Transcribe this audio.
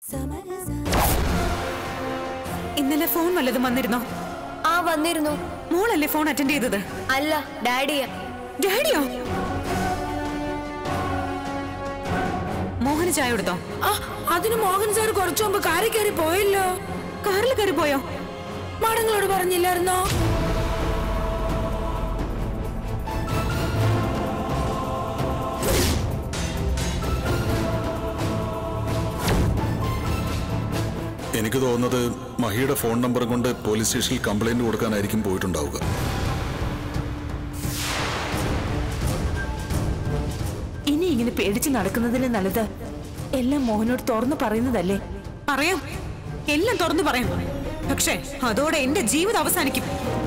ഇന്നലെ ഫോൺ വല്ലതും വന്നിരുന്നോ ആ വന്നിരുന്നു മോളല്ലേ ഫോൺ അറ്റൻഡ് ചെയ്തത് അല്ല ഡാഡിയ ഡാഡിയോ മോഹന് ചായ കൊടുത്തോ ആ അതിന് മോഹൻ സാർ കുറച്ചു മുമ്പ് കാറി കയറി പോയല്ലോ കാറിൽ കയറി പോയോ മാഡങ്ങളോട് പറഞ്ഞില്ലായിരുന്നോ എനിക്ക് തോന്നുന്നത് മഹിയുടെ ഫോൺ നമ്പർ കൊണ്ട് പോലീസ് സ്റ്റേഷനിൽ കംപ്ലൈന്റ് കൊടുക്കാനായിരിക്കും പോയിട്ടുണ്ടാവുക ഇനി ഇങ്ങനെ പേടിച്ച് നടക്കുന്നതിന് നല്ലത് എല്ലാം മോഹനോട് തുറന്നു പറയുന്നതല്ലേ പറയാം എല്ലാം തുറന്നു പറയാം പക്ഷേ അതോടെ എന്റെ ജീവിതം അവസാനിക്കും